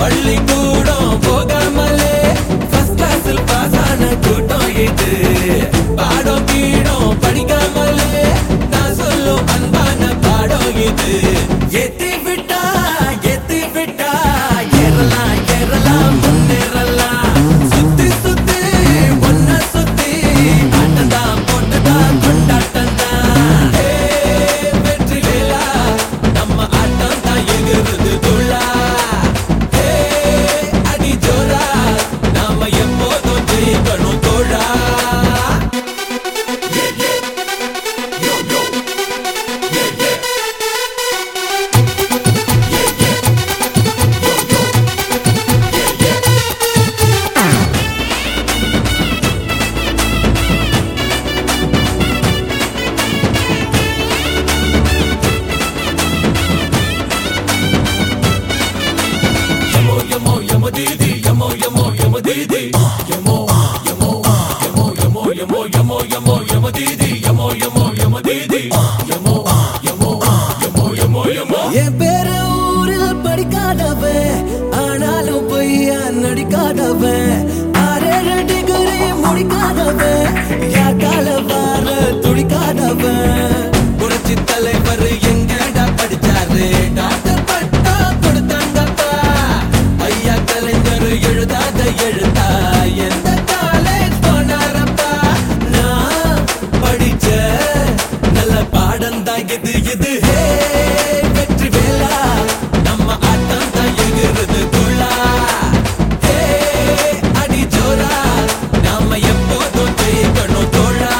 பள்ளிக்கூடம் போகாமலே ஃபர்ஸ்ட் கிளாஸில் பாஸ் ஆன கூட்டம் இது பாடம் கீடம் படிக்காமலே நான் சொல்லும் அன்பான பாடம் இது ஏத்தி விட்டா ஏத்தி விட்டா ஏறலாம் ஏறலாம் முன்னேறலாம் சுத்தி சுத்தி ஒன்ன சுத்தி ஆட்டந்தான் போட்டுதான் கொண்டாட்டந்தான் வெற்றி வேலா நம்ம ஆட்டம் தான் எகிறது துள்ளா அடி ஜோரா நாம எப்போதும் ஜெயிக்கணும் தோழா Yamo, yamo, yamo, didi, yamo, yamo, yamo, didi. Yamo, yamo, yamo, yamo, yamo, yamo, yamo, yamo, didi. Yamo, yamo, yamo, didi. Yamo, yamo, yamo, yamo, yamo. என் பேர ஊரில் படிக்காதவன் ஆனாலும் பொய்யா நடிக்காதவன் ஆறேழு டிகிரி முடிக்காதவன் யாக்கால வார துடிக்காதவன் புரட்சி தலைவர் எங்கடா படிச்சாரு டாக்டர் பட்டா கொடுத்தாங்கப்பா ஐயா கலைஞர் எழுதாத எழுத்தா எந்த காலேஜ் போனாரப்பா நான் படிச்ச நல்ல பாடம் தான் இது இது ஹே வெற்றி வேலா நம்ம ஆட்டம் தான் எகிறது துள்ளா ஹே அடி ஜோரா நாம எப்போதும் ஜெயிக்கணும் தோழா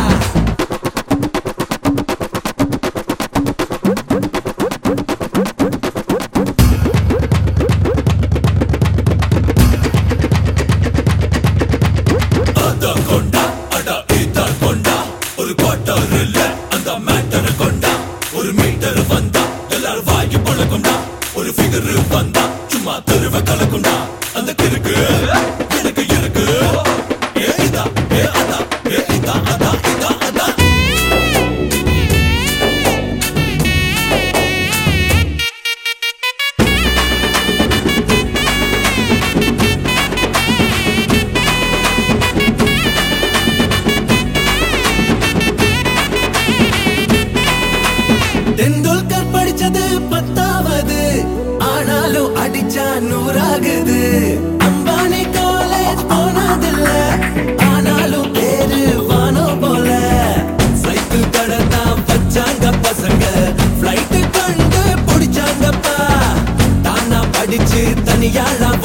அத கொண்டா அட இத கொண்டா ஒரு குவார்டர் இல்ல அந்த மேட்டர் கொண்டா ஒரு மீட்டர் வந்தா எல்லாரும் வாங்கி பழகுண்டா ஒரு ஃபிகர் வந்தா சும்மா தெருவ கலக்குண்டா அந்த கிறுக்கு எனக்கு இருக்கு ஏ இதா ஏ அதா ஏ இதா அதா இதா அதா தெண்டுல்கர் படிச்சது பத்தாவது ஆனாலும் அடிச்சா நூறாகுது அம்பானி காலேஜ் போனதில்ல ஆனாலும் பேரு வானம் போல சைக்கிள் கடை தான் வச்சாங்க பசங்க ஃப்ளைட்டு கண்டு பிடிச்சாங்கப்பா தானா படிச்சு தனியாளா